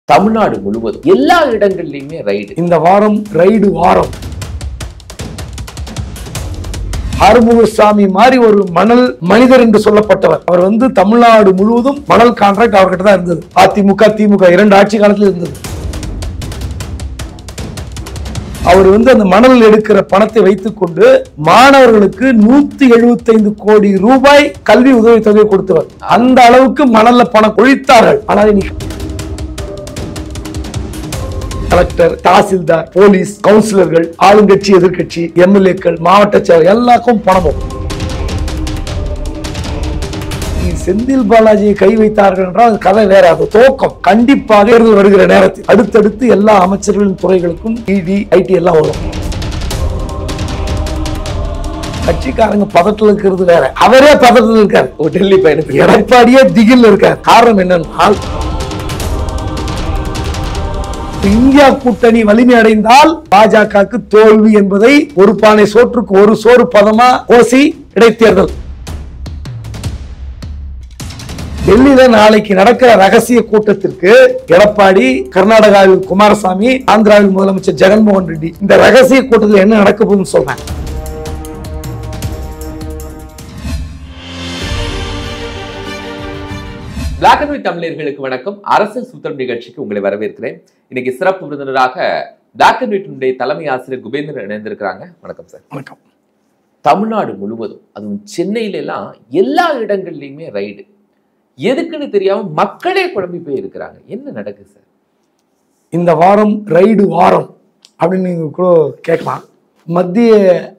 தமிழ்நாடு முழுவதும் எல்லா இடங்கள்லயுமே ரைடு இந்த வாரம் ரைடு வாரம் ஆறுமுகசாமி மாதிரி ஒரு மணல் மனிதர் என்று சொல்லப்பட்டவர் அவர் வந்து தமிழ்நாடு முழுவதும் மணல் கான்ட்ராக்ட் அவர்கிட்ட தான் இருந்தது அதிமுக திமுக இரண்டு ஆட்சி காலத்தில் இருந்தது அவர் வந்து அந்த மணல் எடுக்கிற பணத்தை வைத்துக்கொண்டு மாணவர்களுக்கு நூத்தி எழுபத்தைந்து கோடி ரூபாய் கல்வி உதவித்தொகை கொடுத்தவர் அந்த அளவுக்கு மணல்ல பணம் கொழித்தார்கள் ஆனால் இன்னைக்கு கலெக்டர் தாசில்தார் போலீஸ் கவுன்சிலர்கள் ஆளுங்கட்சி எதிர்க்கட்சி எம்எல்ஏக்கள் மாவட்ட செயலர் எல்லாருக்கும் பணமும் நீ செந்தில் பாலாஜியை கை வைத்தார்கள் என்றால் அது கதை வேற அது துவக்கம் கண்டிப்பாக தேர்தல் வருகிற நேரத்தில் அடுத்தடுத்து எல்லா அமைச்சர்களின் துறைகளுக்கும் இடி ஐடி எல்லாம் வரும் கட்சிக்காரங்க பதட்டத்தில் இருக்கிறது வேற அவரே பதட்டத்தில் இருக்காரு ஓ, டெல்லி பயணத்துக்கு எடப்பாடியே திகில் இருக்கார் காரணம் என்னன்னா இந்தியா கூட்டணி வலிமை அடைந்தால் பாஜகவுக்கு தோல்வி என்பதை ஒரு பானை சோற்றுக்கு ஒரு சோறு பதமா ஓசி இடைத்தேர்தல் டெல்லியில நாளைக்கு நடக்கிற ரகசிய கூட்டத்திற்கு எடப்பாடி கர்நாடகாவில் குமாரசாமி ஆந்திராவில் முதலமைச்சர் ஜெகன்மோகன் ரெட்டி இந்த ரகசிய கூட்டத்தில் என்ன நடக்க போகுதுன்னு சொல்றேன் பிளாக் அண்ட் ஒயிட் தமிழர்களுக்கு வணக்கம் அரசியல் சுத்தம் நிகழ்ச்சிக்கு உங்களை வரவேற்கிறேன் இன்னைக்கு சிறப்பு விருந்தினராக பிளாக் அண்ட் ஒயிட்டினுடைய தலைமை ஆசிரியர் குபேந்திரன் இணைந்திருக்கிறாங்க வணக்கம் சார் வணக்கம் தமிழ்நாடு முழுவதும் அதுவும் சென்னையில எல்லாம் எல்லா இடங்கள்லயுமே ரைடு எதுக்குன்னு தெரியாம மக்களே குழம்பி போய் இருக்கிறாங்க என்ன நடக்குது சார் இந்த வாரம் ரைடு வாரம் அப்படின்னு நீங்க கூட கேட்கலாம் மத்திய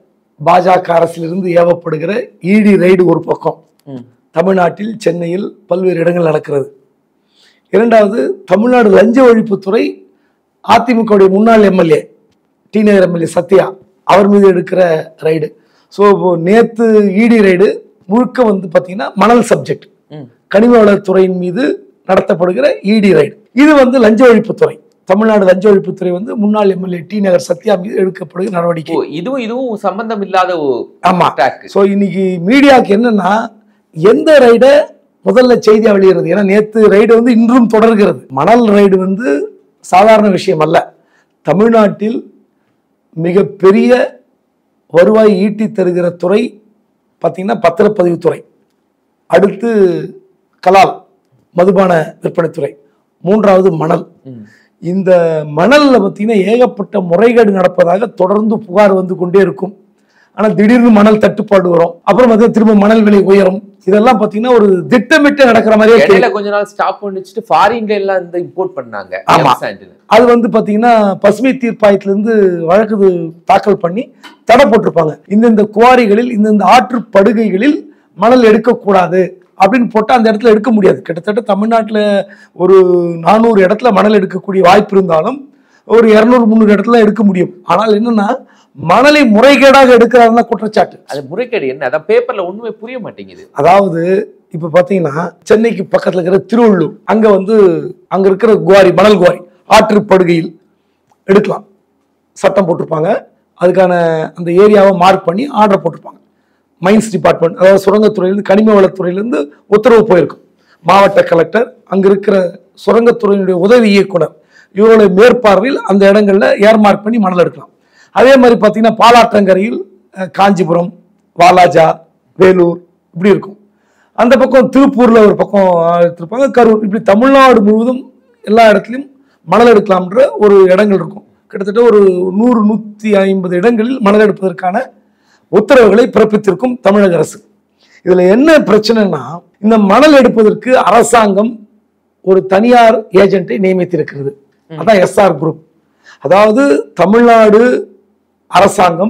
பாஜக அரசிலிருந்து ஏவப்படுகிற ஈடி ரைடு ஒரு பக்கம் தமிழ்நாட்டில் சென்னையில் பல்வேறு இடங்கள் நடக்கிறது இரண்டாவது தமிழ்நாடு லஞ்ச ஒழிப்புத்துறை அதிமுகவுடைய முன்னாள் எம்எல்ஏ டி நகர் எம்எல்ஏ சத்யா அவர் மீது எடுக்கிற ரைடு ஸோ இப்போ நேற்று இடி ரைடு முழுக்க வந்து பார்த்தீங்கன்னா மணல் சப்ஜெக்ட் ம். கனிம வளத்துறையின் மீது நடத்தப்படுகிற இடி ரைடு இது வந்து லஞ்ச ஒழிப்புத்துறை தமிழ்நாடு லஞ்ச ஒழிப்புத்துறை வந்து முன்னாள் எம்எல்ஏ டி நகர் சத்யா மீது எடுக்கப்படுகிற நடவடிக்கை ஓ இதுவும் இதுவும் சம்பந்தம் இல்லாத ஆமா அட்டாக் ஸோ இன்னைக்கு மீடியாவுக்கு என்னன்னா எந்த ரைடை முதல்ல செய்தியா வெளியிடுறது ஏன்னா நேத்து ரைடு வந்து இன்றும் தொடர்கிறது மணல் ரைடு வந்து சாதாரண விஷயம் அல்ல தமிழ்நாட்டில் மிகப்பெரிய வருவாய் ஈட்டி தருகிற துறை பார்த்தீங்கன்னா பத்திரப்பதிவுத்துறை அடுத்து கலால் மதுபான விற்பனைத்துறை மூன்றாவது மணல் இந்த மணல்ல பார்த்தீங்கன்னா ஏகப்பட்ட முறைகேடு நடப்பதாக தொடர்ந்து புகார் வந்து கொண்டே இருக்கும் ஆனா திடீர்னு மணல் தட்டுப்பாடு வரும் அப்புறம் பார்த்தீங்கன்னா திரும்ப மணல் விலை உயரும் இதெல்லாம் பார்த்தீங்கன்னா ஒரு திட்டமிட்டு நடக்கிற மாதிரியே தெரியும். இடையில கொஞ்ச நாள் ஸ்டாப் பண்ணிச்சுட்டு ஃபாரின்ல எல்லாம் இந்த இம்போர்ட் பண்ணாங்க ஆமா. M sand னு. அது வந்து பார்த்தீங்கன்னா பசுமை தீர்ப்பாயத்திலிருந்து வழக்கு தாக்கல் பண்ணி தடை போட்டிருப்பாங்க இந்தந்த குவாரிகளில் இந்தந்த ஆற்று படுகைகளில் மணல் எடுக்கக்கூடாது அப்படின்னு போட்டால் அந்த இடத்துல எடுக்க முடியாது கிட்டத்தட்ட தமிழ்நாட்டில் ஒரு நானூறு இடத்துல மணல் எடுக்கக்கூடிய வாய்ப்பு இருந்தாலும் ஒரு இரநூறு முந்நூறு இடத்துல எடுக்க முடியும் ஆனால் என்னன்னா மணலை முறைகேடாக எடுக்கிறாருன்னா குற்றச்சாட்டு அது முறைகேடு என்ன அதான் பேப்பர்ல ஒண்ணுமே புரிய மாட்டேங்குது அதாவது இப்ப பாத்தீங்கன்னா சென்னைக்கு பக்கத்துல இருக்கிற திருவள்ளூர் அங்க வந்து அங்க இருக்கிற குவாரி மணல் குவாரி ஆற்று படுகையில் எடுக்கலாம் சட்டம் போட்டிருப்பாங்க அதுக்கான அந்த ஏரியாவை மார்க் பண்ணி ஆர்டர் போட்டிருப்பாங்க மைன்ஸ் டிபார்ட்மெண்ட் அதாவது சுரங்கத்துறையிலிருந்து கனிம வளத்துறையிலிருந்து உத்தரவு போயிருக்கும் மாவட்ட கலெக்டர் அங்க இருக்கிற சுரங்கத்துறையினுடைய உதவி இயக்குனர் இவருடைய மேற்பார்வையில் அந்த இடங்கள்ல ஏர் மார்க் பண்ணி மணல் எடுக்கலாம் அதே மாதிரி பார்த்தீங்கன்னா பாலாற்றங்கரையில் அஹ், காஞ்சிபுரம் வாலாஜா வேலூர் இப்படி இருக்கும் அந்த பக்கம் திருப்பூர்ல ஒரு பக்கம் எடுத்திருப்பாங்க கரூர் இப்படி தமிழ்நாடு முழுவதும் எல்லா இடத்துலையும் மணல் எடுக்கலாம்ன்ற ஒரு இடங்கள் இருக்கும் கிட்டத்தட்ட ஒரு நூறு நூற்றி ஐம்பது இடங்களில் மணல் எடுப்பதற்கான உத்தரவுகளை பிறப்பித்திருக்கும் தமிழக அரசு இதுல என்ன பிரச்சனைனா இந்த மணல் எடுப்பதற்கு அரசாங்கம் ஒரு தனியார் ஏஜென்ட்டை நியமித்திருக்கிறது அதான் எஸ்ஆர் குரூப் அதாவது தமிழ்நாடு அரசாங்கம்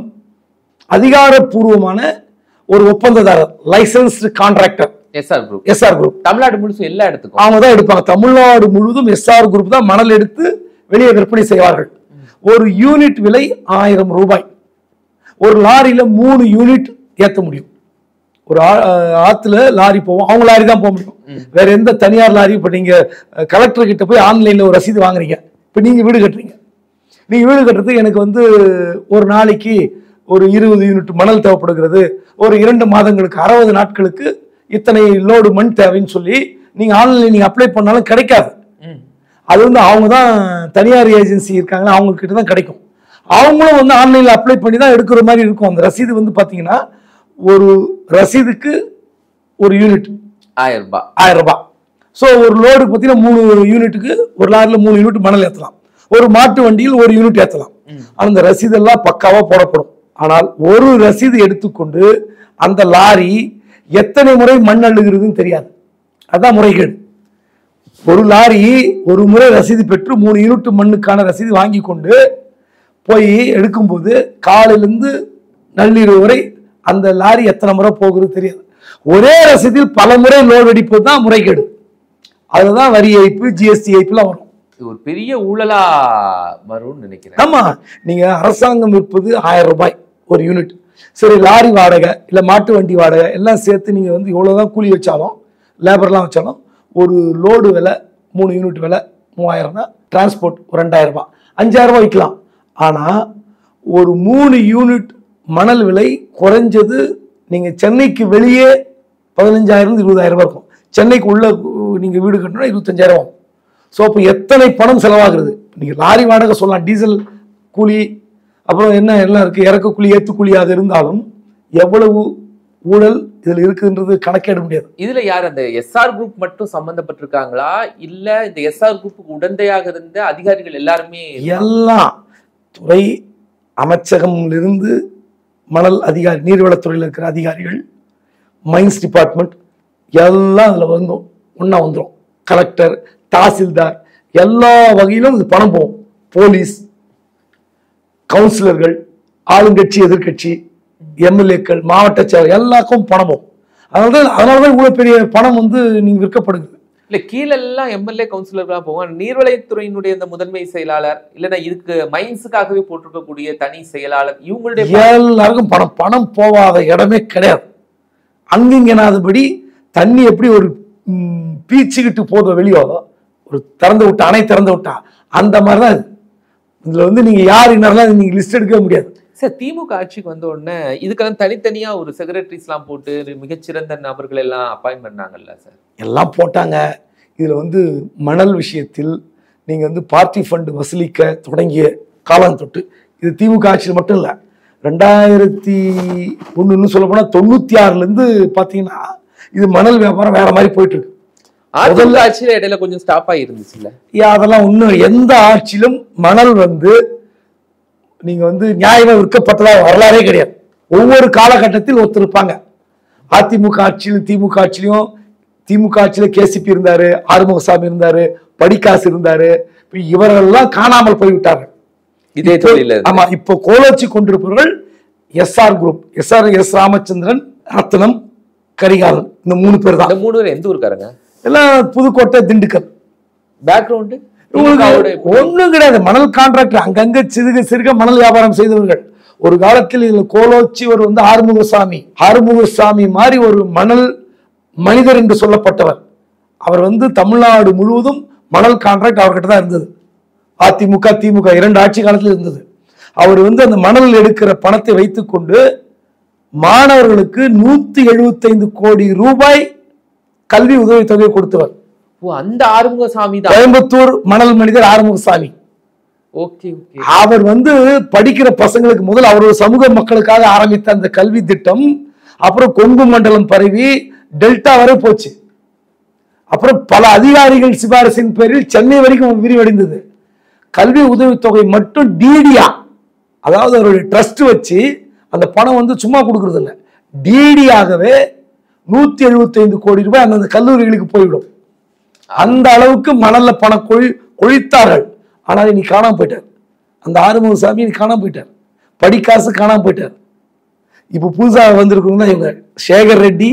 அதிகாரப்பூர்வமான ஒரு ஒப்பந்ததாரர் licensed contractor SR group SR group Tamil Nadu முழுசு எல்லா இடத்துக்கும் அவங்க தான் எடுப்பாங்க தமிழ்நாடு முழுவதும் எஸ்ஆர் குரூப் தான் மணல் எடுத்து வெளியே விற்பனை செய்வார்கள் ஒரு யூனிட் விலை ஆயிரம் ரூபாய் ஒரு லாரியில மூணு யூனிட் ஏத்த முடியும் ஒரு ஆ- ஆத்துல லாரி போவோம் அவங்க லாரி தான் போக முடியும் வேற எந்த தனியார் லாரி இப்ப நீங்க கலெக்டர் கிட்ட போய் ஆன்லைன்ல ஒரு ரசீது வாங்குறீங்க இப்ப நீங்க வீடு கட்டுறீங்க நீங்க வீடு கட்டுறதுக்கு எனக்கு வந்து ஒரு நாளைக்கு ஒரு இருபது யூனிட் மணல் தேவைப்படுகிறது ஒரு இரண்டு மாதங்களுக்கு அறுபது நாட்களுக்கு இத்தனை லோடு மண் தேவைன்னு சொல்லி நீங்க ஆன்லைன் நீங்க அப்ளை பண்ணாலும் கிடைக்காது ம். அது வந்து அவங்க தான் தனியார் ஏஜென்சி இருக்காங்களா அவங்க கிட்ட தான் கிடைக்கும் அவங்களும் வந்து ஆன்லைனில் அப்ளை பண்ணி தான் எடுக்கிற மாதிரி இருக்கும் அந்த ரசீது வந்து பார்த்தீங்கன்னா ஒரு ரசீதுக்கு ஒரு யூனிட் ஆயிரம் ரூபாய் ஆயிரம் ரூபாய் ஸோ ஒரு லோடுக்கு பார்த்தீங்கன்னா மூணு யூனிட்டுக்கு ஒரு லாரியில் மூணு யூனிட் மணல் ஏற்றலாம் ஒரு மாட்டு வண்டியில் ஒரு யூனிட் ஏற்றலாம் ஆனால் அந்த ரசீதெல்லாம் பக்காவாக போடப்படும் ஆனால் ஒரு ரசீது எடுத்துக்கொண்டு அந்த லாரி எத்தனை முறை மண் அள்ளுகிறதுன்னு தெரியாது அதான் முறைகேடு ஒரு லாரி ஒரு முறை ரசீது பெற்று மூணு யூனிட் மண்ணுக்கான ரசீது வாங்கி கொண்டு போய் எடுக்கும்போது காலையிலேருந்து நள்ளிரவு வரை அந்த லாரி எத்தனை முறை போகுது தெரியாது ஒரே ரசீதில் பல முறை லோடு அடிப்பது தான் முறைகேடு அதுதான் வரி ஏய்ப்பு ஜிஎஸ்டி ஏய்ப்புலாம் வரும் இது ஒரு பெரிய ஊழலா வரும்னு நினைக்கிறேன் ஆமா நீங்க அரசாங்கம் விற்பது ஆயிரம் ரூபாய் ஒரு யூனிட் சரி லாரி வாடகை இல்ல மாட்டு வண்டி வாடகை எல்லாம் சேர்த்து நீங்க வந்து எவ்வளவுதான் கூலி வச்சாலும் லேபர்லாம் வச்சாலும் ஒரு லோடு விலை மூணு யூனிட் விலை மூவாயிரம்னா டிரான்ஸ்போர்ட் ஒரு ரெண்டாயிரம் ரூபாய் அஞ்சாயிரம் ரூபாய் விற்கலாம் ஆனா ஒரு மூணு யூனிட் மணல் விலை குறைஞ்சது நீங்க சென்னைக்கு வெளியே பதினஞ்சாயிரம் இருபதாயிரம் ரூபாய் இருக்கும் சென்னைக்கு உள்ள உ, நீங்க வீடு கட்டணும்னா இருபத்தஞ்சாயிரம் ஆகும் ஸோ அப்போ எத்தனை பணம் செலவாகிறது நீங்கள் லாரி வாடகை சொல்லலாம் டீசல் கூலி அப்புறம் என்ன எல்லாம் இருக்குது இறக்க கூலி ஏற்று கூலி அது இருந்தாலும் எவ்வளவு ஊழல் இதில் இருக்குன்றது கணக்கிட முடியாது இதுல யார் அந்த எஸ்ஆர் குரூப் மட்டும் சம்பந்தப்பட்டிருக்காங்களா இல்ல இந்த எஸ்ஆர் குரூப்புக்கு உடந்தையாக இருந்த அதிகாரிகள் எல்லாருமே எல்லாம் துறை அமைச்சகமிலிருந்து மணல் அதிகாரி நீர்வளத்துறையில் இருக்கிற அதிகாரிகள் மைன்ஸ் டிபார்ட்மெண்ட் எல்லாம் அதில் வந்துடும் ஒன்றா வந்துடும் கலெக்டர் தாசில்தார் எல்லா வகையிலும் இது பணம் போகும் போலீஸ் கவுன்சிலர்கள் ஆளுங்கட்சி எதிர்க்கட்சி எம்எல்ஏக்கள் மாவட்ட செயலர் எல்லாருக்கும் பணம் போகும் அதனால தான் அதனால தான் இவ்வளோ பெரிய பணம் வந்து நீங்கள் விற்கப்படுது இல்ல கீழெல்லாம் எம்எல்ஏ கவுன்சிலர்லாம் போவாங்க நீர்வளத்துறையினுடைய இந்த முதன்மை செயலாளர் இல்லைன்னா இதுக்கு மைன்ஸுக்காகவே போட்டிருக்கக்கூடிய தனி செயலாளர் இவங்களுடைய எல்லாருக்கும் பணம் பணம் போகாத இடமே கிடையாது அங்கிங்கனாதபடி தண்ணி எப்படி ஒரு ம், பீச்சுக்கிட்டு போதும் வெளியோ ஒரு திறந்து விட்டா அணை திறந்து விட்டா அந்த மாதிரி தான் இது இதுல வந்து நீங்க யார் என்னலாம் நீங்க லிஸ்ட் எடுக்கவே முடியாது சார் திமுக ஆட்சிக்கு வந்த உடனே இதுக்கெல்லாம் தனித்தனியா ஒரு செக்ரட்டரிஸ்லாம் போட்டு மிகச்சிறந்த நபர்கள் எல்லாம் அப்பாயின் பண்ணாங்கல்ல சார் எல்லாம் போட்டாங்க இதுல வந்து மணல் விஷயத்தில் நீங்க வந்து பார்ட்டி ஃபண்ட் வசூலிக்க தொடங்கிய காலம் தொட்டு இது திமுக ஆட்சியில் மட்டும் இல்லை ரெண்டாயிரத்தி ஒண்ணுன்னு சொல்ல போனா தொண்ணூத்தி ஆறுல இருந்து பாத்தீங்கன்னா இது மணல் வியாபாரம் வேற மாதிரி போயிட்டு இருக்கு அதிமுக ஆட்சியில இடையில கொஞ்சம் ஸ்டாப் ஆகி இருந்துச்சுல்ல ஐயா, அதெல்லாம் ஒண்ணும் எந்த ஆட்சியிலும் மணல் வந்து நீங்க வந்து நியாயமா விற்கப்பட்டதா வரலாறே கிடையாது ஒவ்வொரு காலகட்டத்தில் ஒருத்தர் இருப்பாங்க அதிமுக ஆட்சியிலும் திமுக ஆட்சியிலும் திமுக ஆட்சியில கேசிபி இருந்தாரு ஆறுமுகசாமி இருந்தாரு படிக்காசு இருந்தாரு இப்ப இவரெல்லாம் காணாமல் போய்விட்டார்கள் இதே தொழில ஆமா இப்போ கோலோச்சி கொண்டிருப்பவர்கள் SR group SR S Ramachandran Rathnam Karikalan இந்த மூணு பேர் தான் இந்த மூணு பேர் எந்த ஊருக்காரங்க எல்லாம் புதுக்கோட்டை திண்டுக்கல் பேக்ரவுண்டு உங்களுக்கு ஒண்ணும் கிடையாது மணல் கான்ட்ராக்டர் அங்கங்க சிறுக சிறுக மணல் வியாபாரம் செய்தவர்கள் ஒரு காலத்தில் இதுல கோலோச்சி ஒரு வந்து ஆறுமுகசாமி ஆறுமுகசாமி மாதிரி ஒரு மணல் மனிதர் என்று சொல்லப்பட்டவர் அவர் வந்து தமிழ்நாடு முழுவதும் மணல் கான்ட்ராக்ட் அவர்கிட்ட தான் இருந்தது அதிமுக திமுக இரண்டு ஆட்சி காலத்தில் இருந்தது அவர் வந்து அந்த மணல் எடுக்கிற பணத்தை வைத்துக்கொண்டு மாணவர்களுக்கு நூத்தி எழுபத்தைந்து கோடி ரூபாய் கல்வி உதவித்தொகை கொடுத்தவர் ஓ அந்த ஆறுமுகசாமி தான் கோயம்புத்தூர் மணல் மனிதர் ஆறுமுகசாமி ஓகே ஓகே அவர் வந்து படிக்கிற பசங்களுக்கு முதல் அவர் ஒரு சமூக மக்களுக்காக ஆரம்பித்த அந்த கல்வி திட்டம் அப்புறம் கொங்கு மண்டலம் பரவி டெல்டா வரை போச்சு அப்புறம் பல அதிகாரிகள் சிபாரிசின் பேரில் சென்னை வரைக்கும் விரிவடைந்தது கல்வி உதவித்தொகை மட்டும் டிடியா அதாவது அவருடைய ட்ரஸ்ட் வச்சு அந்த பணம் வந்து சும்மா கொடுக்கறது இல்ல டிடியாகவே நூத்தி எழுபத்தைந்து கோடி ரூபாய் அந்தந்த கல்லூரிகளுக்கு போய்விடும் அந்த அளவுக்கு மணல்ல பணம் கொழி கொழித்தார்கள் ஆனால் இன்னைக்கு காணாம போயிட்டார் அந்த ஆறுமுகசாமி இன்னைக்கு காணாம போயிட்டார் படிக்காசு காணாம போயிட்டார் இப்போ புதுசாக வந்திருக்கணும்னா இவங்க சேகர் ரெட்டி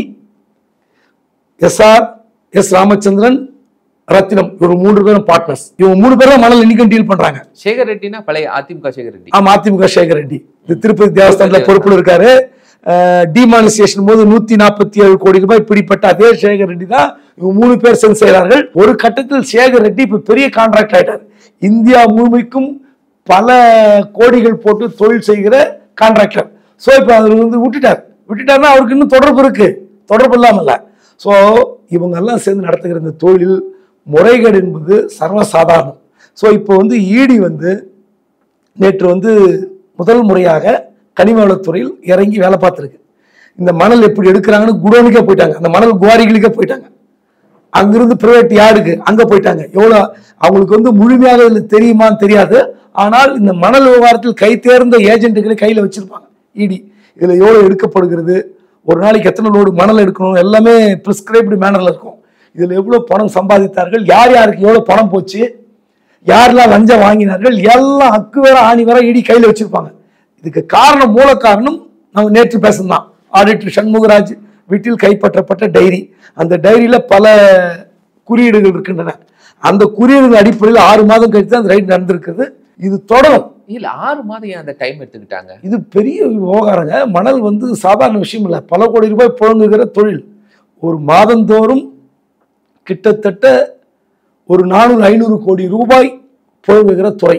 எஸ்ஆர் எஸ் ராமச்சந்திரன் ரத்தினம் இவர் மூன்று பேரும் பார்ட்னர்ஸ் இவங்க மூணு பேரும் தான் மணல் இன்னைக்கும் டீல் பண்றாங்க சேகர் ரெட்டினா பழைய அதிமுக சேகர் ரெட்டி ஆமா அதிமுக சேகர் ரெட்டி இந்த திருப்பதி தேவஸ்தானத்துல பொறுப்புல இருக்காரு டிமானிசேஷன் போது நூத்தி நாற்பத்தி ஏழு கோடி ரூபாய் பிடிப்பட்ட அதே சேகர் ரெட்டி தான் இவங்க மூணு பேர் சேர்ந்து செய்கிறார்கள் ஒரு கட்டத்தில் சேகர் ரெட்டி இப்ப பெரிய கான்ட்ராக்ட் ஆயிட்டார் இந்தியா முழுமைக்கும் பல கோடிகள் போட்டு தொழில் செய்கிற கான்ட்ராக்டர் ஸோ இப்போ அவர் வந்து விட்டுட்டார் விட்டுட்டாருன்னா அவருக்கு இன்னும் தொடர்பு இருக்கு தொடர்பு இல்லாமல்ல ஸோ இவங்க எல்லாம் சேர்ந்து நடத்துகிற இந்த தொழில் முறைகேடு என்பது சர்வசாதாரணம் ஸோ இப்போ வந்து இடி வந்து நேற்று வந்து முதல் முறையாக கனிமவளத்துறையில் இறங்கி வேலை பார்த்துருக்கு இந்த மணல் எப்படி எடுக்கிறாங்கன்னு குடோனுக்கே போயிட்டாங்க அந்த மணல் குவாரிகளுக்கே போயிட்டாங்க அங்கிருந்து பிரைவேட் யார்டுக்கு அங்க போயிட்டாங்க எவ்வளோ அவங்களுக்கு வந்து முழுமையாக இதில் தெரியுமான்னு தெரியாது ஆனால் இந்த மணல் விவகாரத்தில் கை தேர்ந்த ஏஜென்ட்டுகளை கையில் வச்சிருப்பாங்க இடி இதில் எவ்வளோ எடுக்கப்படுகிறது ஒரு நாளைக்கு எத்தனை லோடு மணல் எடுக்கணும் எல்லாமே ப்ரிஸ்கிரைப்டு மேனரில் இருக்கும் இதில் எவ்வளோ பணம் சம்பாதித்தார்கள் யார் யாருக்கு எவ்வளோ பணம் போச்சு யாரெல்லாம் லஞ்சம் வாங்கினார்கள் எல்லாம் அக்கு வேற ஆணி வேற இடி கையில் வச்சிருப்பாங்க இதுக்கு காரணம் மூல காரணம் நம்ம நேற்று பேசணும் ஆடிட்டர் சண்முகராஜ் வீட்டில் கைப்பற்றப்பட்ட டைரி அந்த டைரியில பல குறியீடுகள் இருக்கின்றன அந்த குறியீடுகள் அடிப்படையில் ஆறு மாதம் கழித்து அந்த ரைட் நடந்திருக்கிறது இது தொடரும் இல்ல ஆறு மாதம் ஏன் அந்த டைம் எடுத்துக்கிட்டாங்க இது பெரிய விவகாரங்க மணல் வந்து சாதாரண விஷயம் இல்லை பல கோடி ரூபாய் புழங்குகிற தொழில் ஒரு மாதந்தோறும் கிட்டத்தட்ட ஒரு நானூறு ஐநூறு கோடி ரூபாய் புழங்குகிற துறை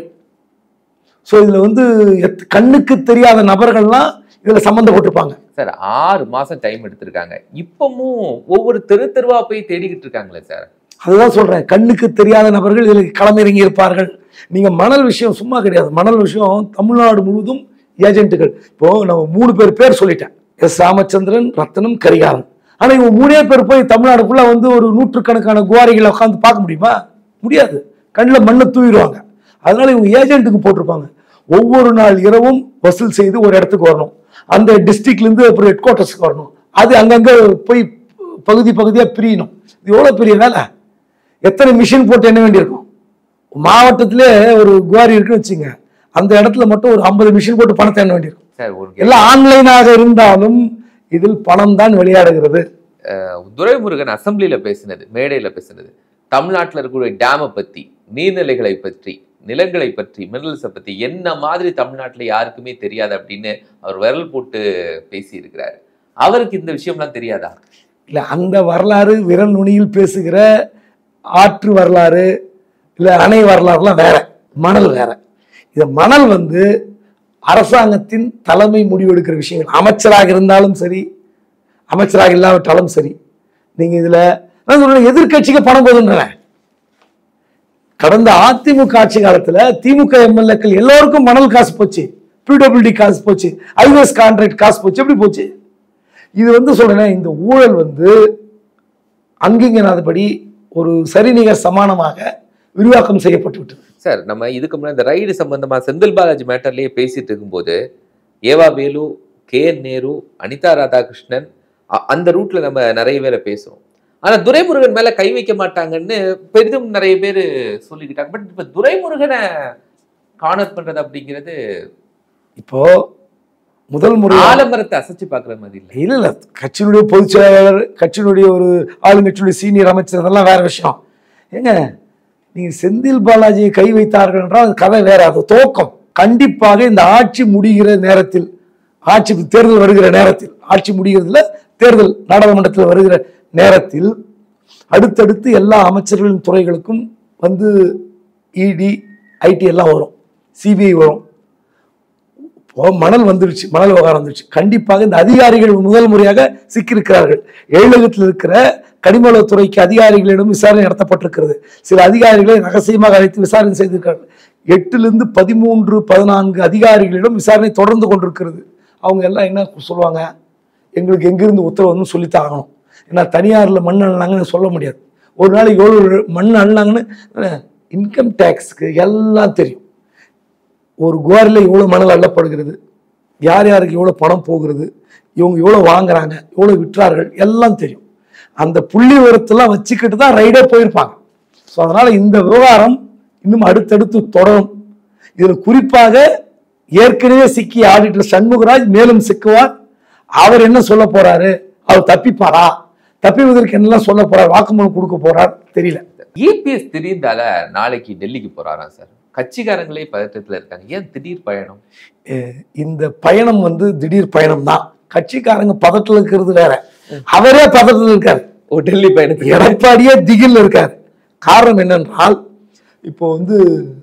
ஸோ இதில் வந்து எத்- கண்ணுக்கு தெரியாத நபர்கள்லாம் இதில் சம்மந்தப்பட்டிருப்பாங்க சார் ஆறு மாசம் டைம் எடுத்திருக்காங்க இப்பமும் ஒவ்வொரு தெரு தெருவா போய் தேடிக்கிட்டு இருக்காங்களே சார் அதுதான் சொல்றேன் கண்ணுக்கு தெரியாத நபர்கள் இதில் களமிறங்கி இருப்பார்கள் நீங்க மணல் விஷயம் சும்மா கிடையாது மணல் விஷயம் தமிழ்நாடு முழுவதும் ஏஜென்ட்டுகள் இப்போ நம்ம மூணு பேர் பேர் சொல்லிட்டேன் எஸ் ராமச்சந்திரன் ரத்தனம் கரிகாலன் ஆனா இவங்க மூணே பேர் போய் தமிழ்நாடு ஃபுல்லா வந்து ஒரு நூற்றுக்கணக்கான குவாரிகளை உட்காந்து பார்க்க முடியுமா முடியாது கண்ணில் மண்ணை தூவிடுவாங்க அதனால இவங்க ஏஜென்ட்டுக்கு போட்டிருப்பாங்க ஒவ்வொரு நாள் இரவும் வசூல் செய்து ஒரு இடத்துக்கு வரணும் அந்த டிஸ்ட்ரிக்ட்ல இருந்து அப்புறம் ஹெட் குவார்ட்டர்ஸ்க்கு வரணும் அது அங்கங்க போய் பகுதி பகுதியா பிரியணும் இது எவ்வளவு பெரிய வேலை எத்தனை மிஷின் போட்டு என்ன வேண்டியிருக்கும் மாவட்டத்திலே ஒரு குவாரி இருக்குன்னு வச்சுங்க அந்த இடத்துல மட்டும் ஒரு ஐம்பது மிஷின் போட்டு பணத்தை எண்ண வேண்டியிருக்கும் சார் ஒரு எல்லாம் ஆன்லைனாக இருந்தாலும் இதில் பணம் தான் விளையாடுகிறது துரைமுருகன் அசெம்பிளில பேசினது மேடையில பேசினது தமிழ்நாட்டுல இருக்கக்கூடிய டேமை பத்தி நீர்நிலைகளை பற்றி நிலங்களை பற்றி மினரல்ஸை பத்தி என்ன மாதிரி தமிழ்நாட்டுல யாருக்குமே தெரியாது அப்படின்னு அவர் விரல் போட்டு பேசி இருக்கிறாரு அவருக்கு இந்த விஷயம்லாம் தெரியாதா இல்லை அந்த வரலாறு விரல் நுனியில் பேசுகிற ஆற்று வரலாறு இல்லை அணை வரலாறுலாம் வேற மணல் வேற இது மணல் வந்து அரசாங்கத்தின் தலைமை முடிவெடுக்கிற விஷயங்கள் அமைச்சராக இருந்தாலும் சரி அமைச்சராக இல்லாவிட்டாலும் சரி நீங்க இதுல நான் சொல்றேன் எதிர்க்கட்சிக்கு பணம் போதுன்றேன் கடந்த அதிமுக ஆட்சி காலத்துல திமுக எம்எல்ஏக்கள் எல்லோருக்கும் மணல் காசு போச்சு பிடபிள்யூடி காசு போச்சு ஐஓஎஸ் கான்ட்ராக்ட் காசு போச்சு எப்படி போச்சு இது வந்து சொல்றேன் இந்த ஊழல் வந்து அங்கிங்கனாதபடி ஒரு சரிநிகர் சமானமாக விரிவாக்கம் செய்யப்பட்டு விட்டது சார் நம்ம இதுக்கு முன்னாடி இந்த ரைடு சம்பந்தமா செந்தில் பாலாஜி மேட்டர்லயே பேசிட்டு இருக்கும்போது ஏவா வேலு கே என் நேரு அனிதா ராதாகிருஷ்ணன் அ- அந்த ரூட்ல நம்ம நிறைய பேரை பேசுறோம் ஆனா துரைமுருகன் மேல கை வைக்க மாட்டாங்கன்னு பெரிதும் நிறைய பேர் சொல்லிக்கிட்டாங்க பட் இப்ப துரைமுருகனை கார்னர் பண்றது அப்படிங்கிறது இப்போ முதல் முறை ஆலமரத்தை அசைச்சு பாக்குற மாதிரி இல்லை இல்ல இல்ல கட்சியினுடைய பொதுச் செயலாளர் கட்சியினுடைய ஒரு ஆளுங்கட்சியுடைய சீனியர் அமைச்சர் அதெல்லாம் வேற விஷயம் ஏங்க நீங்க செந்தில் பாலாஜியை கை வைத்தார்கள் என்றால் அது கதை வேற அது துவக்கம் கண்டிப்பாக இந்த ஆட்சி முடிகிற நேரத்தில் ஆட்சி தேர்தல் வருகிற நேரத்தில் ஆட்சி முடிகிறதுல தேர்தல் நாடாளுமன்றத்தில் வருகிற நேரத்தில் அடுத்தடுத்து எல்லா அமைச்சர்களின் துறைகளுக்கும் வந்து இடி ஐடி எல்லாம் வரும் சிபிஐ வரும் இப்போ மணல் வந்துருச்சு மணல் விவகாரம் வந்துருச்சு கண்டிப்பாக இந்த அதிகாரிகள் முதல் முறையாக சிக்கியிருக்கிறார்கள் எழிலகத்தில் இருக்கிற கனிமவளத்துறைக்கு அதிகாரிகளிடம் விசாரணை நடத்தப்பட்டிருக்கிறது சில அதிகாரிகளை ரகசியமாக அழைத்து விசாரணை செய்திருக்கிறார்கள் எட்டிலிருந்து பதிமூன்று பதினான்கு அதிகாரிகளிடம் விசாரணை தொடர்ந்து கொண்டிருக்கிறது அவங்க எல்லாம் என்ன சொல்லுவாங்க எங்களுக்கு எங்கிருந்து உத்தரவுன்னு சொல்லித்தான் ஆகணும் ஏன்னா தனியாரில் மண் அள்ளினாங்கன்னு சொல்ல முடியாது ஒரு நாளைக்கு எவ்வளோ மண் அள்ளினாங்கன்னு இன்கம் டேக்ஸ்க்கு எல்லாம் தெரியும் ஒரு குவாரில் எவ்வளோ மணல் அள்ளப்படுகிறது யார் யாருக்கு எவ்வளோ பணம் போகிறது இவங்க எவ்வளோ வாங்குறாங்க எவ்வளோ விற்றார்கள் எல்லாம் தெரியும் அந்த புள்ளி விவரத்தெல்லாம் வச்சுக்கிட்டு தான் ரைடே போயிருப்பாங்க ஸோ அதனால் இந்த விவகாரம் இன்னும் அடுத்தடுத்து தொடரும் இதில் குறிப்பாக ஏற்கனவே சிக்கிய ஆடிட்டர் சண்முகராஜ் மேலும் சிக்குவார் அவர் என்ன சொல்ல போறாரு அவர் தப்பிப்பாரா தப்பிவதற்கு என்னெல்லாம் சொல்ல போறார் வாக்குமூலம் கொடுக்க போறார் தெரியல இபிஎஸ் திடீர்ந்தால நாளைக்கு டெல்லிக்கு போறாராம் சார் கட்சிக்காரங்களே பதட்டத்துல இருக்காங்க ஏன் திடீர் பயணம் அஹ் இந்த பயணம் வந்து திடீர் பயணம் தான் கட்சிக்காரங்க பதட்டத்தில் இருக்கிறது வேற அவரே பதட்டத்தில் இருக்காரு ஓ டெல்லி பயணத்துக்கு எடப்பாடியே திகில் இருக்காரு காரணம் என்னென்றால் இப்போ வந்து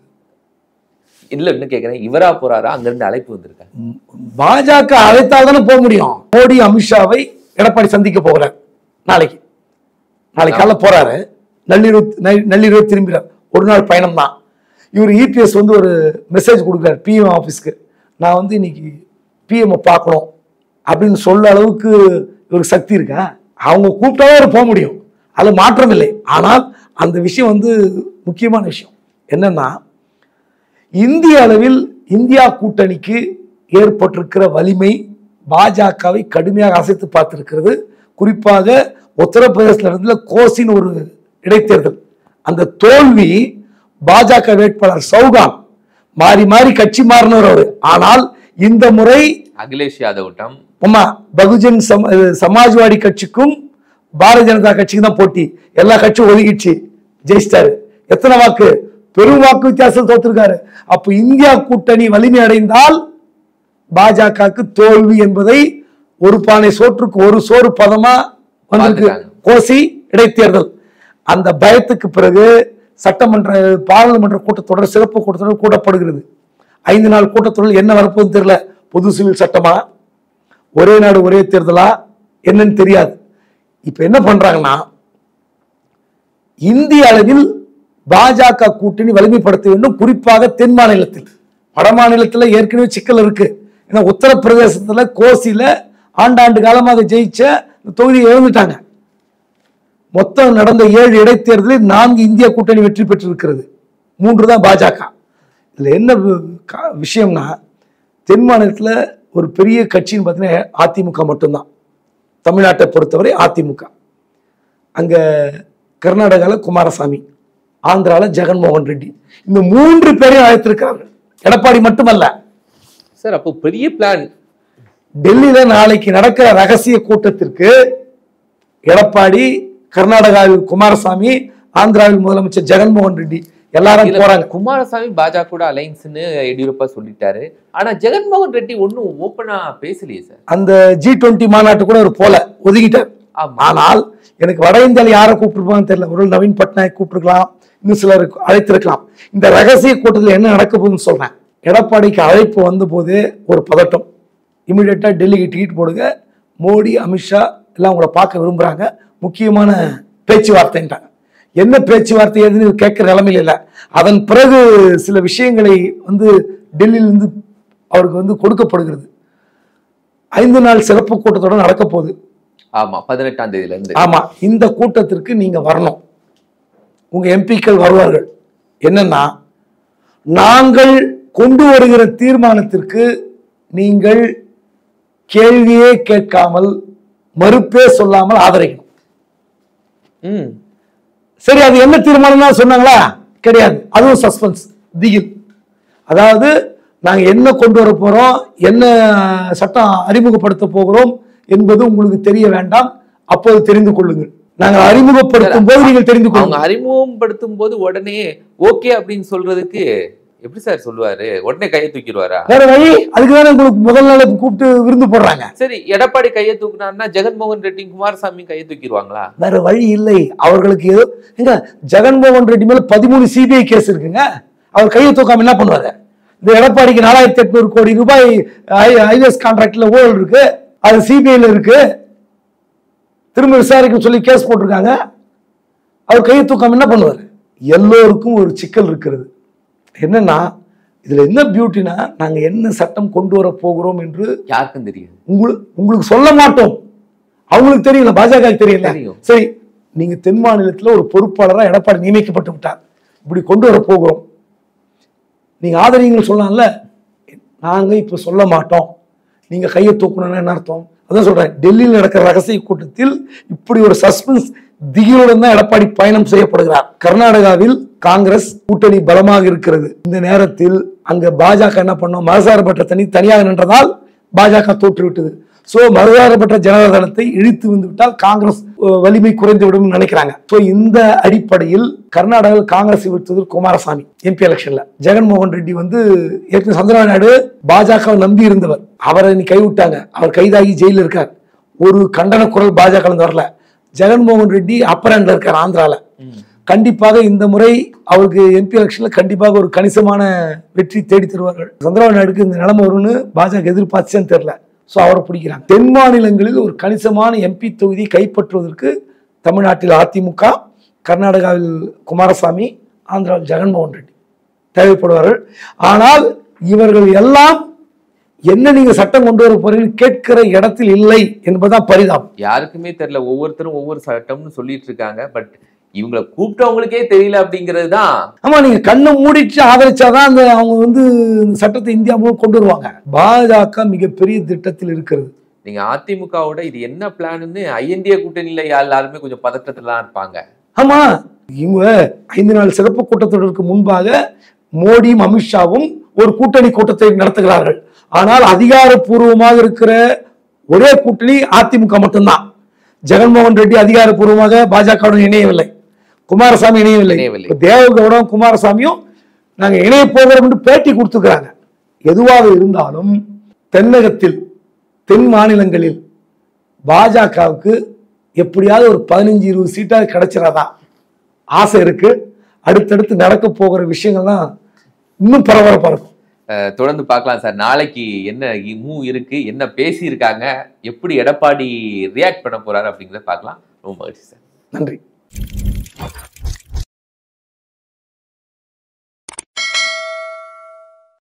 இல்ல என்ன கேக்குறேன் இவரா போறாரா அங்க இருந்து அழைப்பு வந்திருக்காங்க ம், பாஜக அழைத்தால் தானே போக முடியும் மோடி அமித்ஷாவை எடப்பாடி சந்திக்க போகிறார் நாளைக்கு நாளைக்கு காலைல போறாரு நள்ளிரவு நை- நள்ளிரவு திரும்பிறார் ஒரு நாள் பயணம் தான் இவர் இபிஎஸ் வந்து ஒரு மெசேஜ் கொடுக்குறாரு பிஎம் ஆஃபீஸ்க்கு நான் வந்து இன்னைக்கு பிஎம் பார்க்கணும் அப்படின்னு சொல்ல அளவுக்கு இவருக்கு சக்தி இருக்கா அவங்க கூப்பிட்டாவே அவர் போக முடியும் அது மாற்றம் இல்லை ஆனால் அந்த விஷயம் வந்து முக்கியமான விஷயம் என்னன்னா இந்திய அளவில் இந்தியா கூட்டணிக்கு ஏற்பட்டிருக்கிற வலிமை பாஜகவை கடுமையாக அசைத்து பார்த்திருக்கிறது குறிப்பாக உத்தரப்பிரதேச இடத்துல கோசின் ஒரு இடைத்தேர்தல் அந்த தோல்வி பாஜக வேட்பாளர் சௌகான் மாறி மாறி கட்சி மாறினவர் அவரு ஆனால் இந்த முறை அகிலேஷ் யாதவ்ட்டம் ஆமா பகுஜன் சம இது சமாஜ்வாடி கட்சிக்கும் பாரதிய ஜனதா கட்சிக்கும் தான் போட்டி எல்லா கட்சியும் ஒதுக்கிடுச்சு ஜெயிச்சிட்டாரு எத்தனை வாக்கு பெரும் வாக்கு வித்தியாசம் தோத்திருக்காரு அப்ப இந்தியா கூட்டணி வலிமை அடைந்தால் பாஜகவுக்கு தோல்வி என்பதை ஒரு பானை சோற்றுக்கு ஒரு சோறு பதமா வந்திருக்கு பார்த்துட்டாங்க. கோசி இடைத்தேர்தல் அந்த பயத்துக்கு பிறகு சட்டமன்ற பாராளுமன்ற கூட்டத்தொடர் சிறப்பு கூட்டத்தொடர் கூட்டப்படுகிறது ஐந்து நாள் கூட்டத்தொடர் என்ன வரப்போகுதுன்னு தெரியல பொது சிவில் சட்டமா ஒரே நாடு ஒரே தேர்தலா என்னன்னு தெரியாது இப்ப என்ன பண்றாங்கன்னா இந்திய அளவில் பாஜக கூட்டணி வலிமைப்படுத்த வேண்டும் குறிப்பாக தென் மாநிலத்தில் வட மாநிலத்துல ஏற்கனவே சிக்கல் இருக்கு ஏன்னா உத்தரப்பிரதேசத்துல கோசில ஆண்டாண்டு காலமாக ஜெயிச்ச இந்த தொகுதியை இழந்துட்டாங்க மொத்தம் நடந்த ஏழு இடைத்தேர்தலில் நான்கு இந்திய கூட்டணி வெற்றி பெற்றிருக்கிறது மூன்று தான் பாஜக இதுல என்ன வி- கா- விஷயம்னா தென் மாநிலத்தில் ஒரு பெரிய கட்சின்னு பார்த்தீங்கன்னா அதிமுக மட்டும்தான் தமிழ்நாட்டை பொறுத்தவரை அதிமுக அங்க கர்நாடகாவில் குமாரசாமி ஆந்திராவில் ஜெகன்மோகன் ரெட்டி இந்த மூன்று பேரையும் அழைத்திருக்கிறார்கள் எடப்பாடி மட்டுமல்ல சார் அப்போ பெரிய பிளான் டெல்லியில நாளைக்கு நடக்கிற ரகசிய கூட்டத்திற்கு எடப்பாடி கர்நாடகாவில் குமாரசாமி ஆந்திராவில் முதலமைச்சர் ஜெகன்மோகன் ரெட்டி எல்லாரும் போறாங்க குமாரசாமி பாஜக கூட அலைன்ஸ்னு எடியூரப்பா சொல்லிட்டாரு ஆனா ஜெகன்மோகன் ரெட்டி ஒன்னும் ஓப்பனா பேசலையே சார் அந்த ஜி டுவெண்ட்டி மாநாட்டு கூட அவர் போல ஒதுக்கிட்டார் ஆமா ஆனால் எனக்கு வட இந்தியாவில் யாரை கூப்பிட்டுருப்பான்னு தெரியல ஒரு நவீன் பட்நாயக் கூப்பிட்டுருக்கலாம் இன்னும் சிலர் அழைத்திருக்கலாம் இந்த ரகசிய கூட்டத்தில் என்ன நடக்க போகுதுன்னு சொல்றேன் எடப்பாடிக்கு அழைப்பு வந்தபோது ஒரு பதட்டம் இமிடியேட்டா டெல்லிக்கு டிக்கெட் போடுங்க மோடி அமித்ஷா எல்லாம் உங்களை பார்க்க விரும்புறாங்க முக்கியமான பேச்சுவார்த்தைன்ட்டாங்க என்ன பேச்சுவார்த்தை எதுன்னு கேட்கிற நிலைமையில இல்லை அதன் பிறகு சில விஷயங்களை வந்து டெல்லியிலிருந்து அவருக்கு வந்து கொடுக்கப்படுகிறது ஐந்து நாள் சிறப்பு கூட்டத்தோட நடக்க போகுது ஆமா பதினெட்டாம் தேதியில இருந்து ஆமா இந்த கூட்டத்திற்கு நீங்க வரணும் உங்க எம்பிக்கள் வருவார்கள் என்னன்னா நாங்கள் கொண்டு வருகிற தீர்மானத்திற்கு நீங்கள் கேள்வியே கேட்காமல் மறுப்பே சொல்லாமல் ஆதரிக்கணும் ம் சரி அது என்ன தீர்மானம் தான் சொன்னாங்களா கிடையாது அதுவும் சஸ்பென்ஸ் திகில் அதாவது நாங்க என்ன கொண்டு வர போறோம் என்ன சட்டம் அறிமுகப்படுத்த போகிறோம் என்பது உங்களுக்கு தெரிய வேண்டாம் அப்போது தெரிந்து கொள்ளுங்கள் நாங்கள் அறிமுகப்படுத்தும் போது நீங்கள் தெரிந்து அவங்க கொள்ளுங்கள் அறிமுகப்படுத்தும் போது உடனே ஓகே அப்படின்னு சொல்றதுக்கு எப்படி சார் சொல்லுவாரு உடனே கையை தூக்கிடுவாரா வேற வழி அதுக்கு தானே உங்களுக்கு முதல் நாள் கூப்பிட்டு விருந்து போடுறாங்க சரி எடப்பாடி கையை தூக்குனாருன்னா ஜெகன்மோகன் ரெட்டி குமாரசாமி கையை தூக்கிடுவாங்களா வேற வழி இல்லை அவர்களுக்கு ஏதோ எங்க ஜெகன்மோகன் ரெட்டி மேல பதிமூணு சிபிஐ கேஸ் இருக்குங்க அவர் கையை தூக்காம என்ன பண்ணுவாரு இந்த எடப்பாடிக்கு நாலாயிரத்தி எட்நூறு கோடி ரூபாய் ஹைவேஸ் கான்ட்ராக்ட்ல ஊழல் இருக்கு அது சிபிஐல இருக்கு திரும்ப விசாரிக்க சொல்லி கேஸ் போட்டிருக்காங்க அவர் கையை தூக்காம என்ன பண்ணுவார் எல்லோருக்கும் ஒரு சிக்கல் இருக்கிறது என்னன்னா இதுல என்ன பியூட்டினா நாங்க என்ன சட்டம் கொண்டு வர போகிறோம் என்று யாருக்கும் தெரியாது உங்களுக்கு உங்களுக்கு சொல்ல மாட்டோம் அவங்களுக்கு தெரியல பாஜக தெரியல தெரியும். சரி நீங்க தென் மாநிலத்துல ஒரு பொறுப்பாளரா எடப்பாடி நியமிக்கப்பட்டு விட்டார் இப்படி கொண்டு வர போகிறோம் நீங்க ஆதரிங்கன்னு சொல்லலாம்ல நாங்க இப்ப சொல்ல மாட்டோம் நீங்க கையை தூக்கணும்னு என்ன அர்த்தம் அதான் சொல்றேன் டெல்லியில் நடக்கிற ரகசிய கூட்டத்தில் இப்படி ஒரு சஸ்பென்ஸ் திகிலுடன் தான் எடப்பாடி பயணம் செய்யப்படுகிறார் கர்நாடகாவில் காங்கிரஸ் கூட்டணி பலமாக இருக்கிறது இந்த நேரத்தில் அங்க பாஜக என்ன பண்ணோம் மதசார்பற்ற தனி தனியாக நின்றதால் பாஜக தோற்றுவிட்டது சோ மதசார்பற்ற ஜனதாதளத்தை இழுத்து வந்து விட்டால் காங்கிரஸ் அஹ், வலிமை குறைந்து விடும் நினைக்கிறாங்க சோ இந்த அடிப்படையில் கர்நாடகாவில் காங்கிரஸ் விட்டது குமாரசாமி எம்பி எலெக்ஷன்ல ஜெகன்மோகன் ரெட்டி வந்து ஏற்கனவே சந்திரபாபு நாயுடு பாஜக நம்பி இருந்தவர் அவரை இன்னைக்கு கைவிட்டாங்க அவர் கைதாகி ஜெயில இருக்கார் ஒரு கண்டன குரல் பாஜக இருந்து வரல ஜெகன்மோகன் ரெட்டி அப்பர் ஹேண்ட்ல இருக்கார் ஆந்திரால கண்டிப்பாக இந்த முறை அவருக்கு எம்பி எலெக்ஷன்ல கண்டிப்பாக ஒரு கணிசமான வெற்றி தேடி தருவார்கள் சந்திரபாபு நாயுடுக்கு இந்த நிலைமை வரும்னு பாஜக எதிர்பார்த்துச்சேன்னு தெரியல ஸோ அவரை பிடிக்கிறாங்க தென் மாநிலங்களில் ஒரு கணிசமான எம்பி தொகுதி கைப்பற்றுவதற்கு தமிழ்நாட்டில் அதிமுக கர்நாடகாவில் குமாரசாமி ஆந்திராவில் ஜெகன்மோகன் ரெட்டி தேவைப்படுவார்கள் ஆனால் இவர்கள் எல்லாம் என்ன நீங்க சட்டம் கொண்டு வர போறீங்கன்னு கேட்கிற இடத்தில் இல்லை என்பதுதான் பரிதாபம் யாருக்குமே தெரியல ஒவ்வொருத்தரும் ஒவ்வொரு சட்டம்னு சொல்லிட்டு இருக்காங்க பட் இவங்களை கூப்பிட்டவங்களுக்கே தெரியல அப்படிங்கிறது தான் ஆமா நீங்க கண்ணை மூடிட்டு ஆதரிச்சாதான் அந்த அவங்க வந்து இந்த சட்டத்தை இந்தியா முழுவதும் கொண்டு வருவாங்க பாஜக மிகப்பெரிய திட்டத்தில் இருக்கிறது நீங்க அதிமுகவோட இது என்ன பிளான்னு ஐஎன்டிஏ கூட்டணியில எல்லாருமே கொஞ்சம் பதட்டத்துல தான் இருப்பாங்க ஆமா இவங்க ஐந்து நாள் சிறப்பு கூட்டத்தொடருக்கு முன்பாக மோடியும் அமித்ஷாவும் ஒரு கூட்டணி கூட்டத்தை நடத்துகிறார்கள் ஆனால் அதிகாரப்பூர்வமாக இருக்கிற ஒரே கூட்டணி அதிமுக மட்டும்தான் ஜெகன்மோகன் ரெட்டி அதிகாரப்பூர்வமாக பாஜகவுடன் இணையவில்லை குமாரசாமி இணையவில்லை இணையவில்லை. இப்ப தேவகவுடம் குமாரசாமியும் நாங்க இணைய போகிறோம் என்று பேட்டி கொடுத்துக்கிறாங்க எதுவாக இருந்தாலும் தென்னகத்தில் தென் மாநிலங்களில் பாஜகவுக்கு எப்படியாவது ஒரு பதினஞ்சு இருபது சீட்டாவது கிடைச்சிடாதா ஆசை இருக்கு அடுத்தடுத்து நடக்க போகிற விஷயங்கள்லாம் இன்னும் பரபரப்பா இருக்கும் அஹ் தொடர்ந்து பார்க்கலாம் சார் நாளைக்கு என்ன மூ இருக்கு என்ன பேசி இருக்காங்க எப்படி எடப்பாடி ரியாக்ட் பண்ண போறாரு அப்படிங்கறத பார்க்கலாம் ரொம்ப மகிழ்ச்சி சார் நன்றி